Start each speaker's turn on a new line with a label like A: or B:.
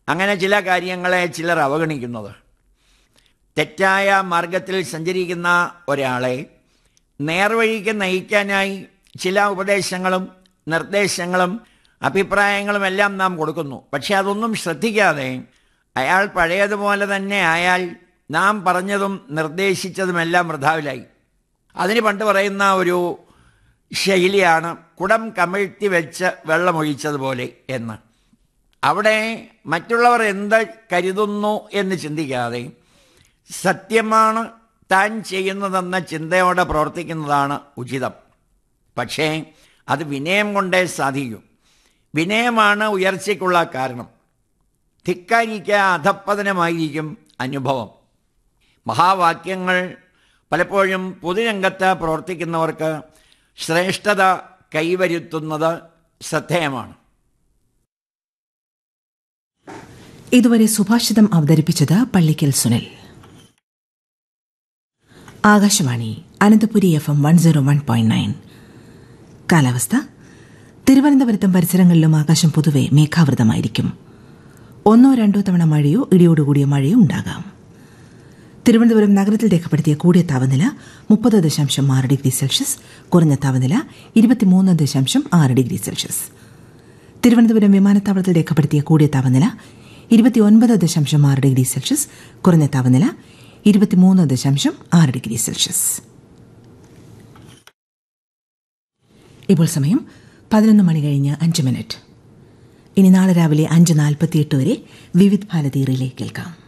A: അങ്ങനെ ചില കാര്യങ്ങളെ ചിലർ അവഗണിക്കുന്നത് തെറ്റായ മാർഗത്തിൽ സഞ്ചരിക്കുന്ന ഒരാളെ നേർവഴിക്ക് നയിക്കാനായി ചില ഉപദേശങ്ങളും നിർദ്ദേശങ്ങളും അഭിപ്രായങ്ങളും എല്ലാം നാം കൊടുക്കുന്നു പക്ഷെ അതൊന്നും ശ്രദ്ധിക്കാതെ അയാൾ പഴയതുപോലെ തന്നെ ആയാൽ നാം പറഞ്ഞതും നിർദ്ദേശിച്ചതുമെല്ലാം വൃഥാവിലായി അതിന് പണ്ട് പറയുന്ന ഒരു ശൈലിയാണ് കുടം കമിഴ്ത്തി വെച്ച് വെള്ളമൊഴിച്ചതുപോലെ എന്ന് അവിടെ മറ്റുള്ളവർ എന്ത് കരുതുന്നു എന്ന് ചിന്തിക്കാതെ സത്യമാണ് താൻ ചെയ്യുന്നതെന്ന ചിന്തയോടെ പ്രവർത്തിക്കുന്നതാണ് ഉചിതം പക്ഷേ അത് വിനയം കൊണ്ടേ സാധിക്കൂ വിനയമാണ് ഉയർച്ചയ്ക്കുള്ള കാരണം ധിക്കാരിക്ക് അധപ്പതനമായിരിക്കും അനുഭവം മഹാവാക്യങ്ങൾ പലപ്പോഴും പൊതുരംഗത്ത് പ്രവർത്തിക്കുന്നവർക്ക് ശ്രേഷ്ഠത കൈവരുത്തുന്നത് ശ്രദ്ധേയമാണ്
B: ഇതുവരെ സുഭാഷിതം അവതരിപ്പിച്ചത് Pallikkal Sunil Akashvani Ananthapuri F M one zero one point nine കാലാവസ്ഥ തിരുവനന്തപുരത്തും പരിസരങ്ങളിലും ആകാശം പൊതുവെ മേഘാവൃതമായിരിക്കും ഒന്നോ രണ്ടോ തവണ മഴയോ ഇടിയോടുകൂടിയ മഴയോ ഉണ്ടാകാം തിരുവനന്തപുരം നഗരത്തിൽ രേഖപ്പെടുത്തിയ കൂടിയ താപനില മുപ്പത് ദശാംശം ആറ് ഡിഗ്രി സെൽഷ്യസ് കുറഞ്ഞ താപനില ഇരുപത്തിമൂന്ന് ദശാംശം ആറ് ഡിഗ്രി സെൽഷ്യസ് തിരുവനന്തപുരം വിമാനത്താവളത്തിൽ രേഖപ്പെടുത്തിയ കൂടിയ താപനില ഇരുപത്തിയൊൻപത് ദശാംശം ആറ് ഡിഗ്രി സെൽഷ്യസ് കുറഞ്ഞ താപനില ഇരുപത്തിമൂന്ന് ദശാംശം ആറ് ഡിഗ്രി സെൽഷ്യസ് ഇപ്പോൾ സമയം പതിനൊന്ന് മണി കഴിഞ്ഞ് അഞ്ച് മിനിറ്റ് ഇനി നാളെ രാവിലെ അഞ്ച് നാൽപ്പത്തിയെട്ട് വരെ വിവിധ് ഭാരതി റിലേ കേൾക്കാം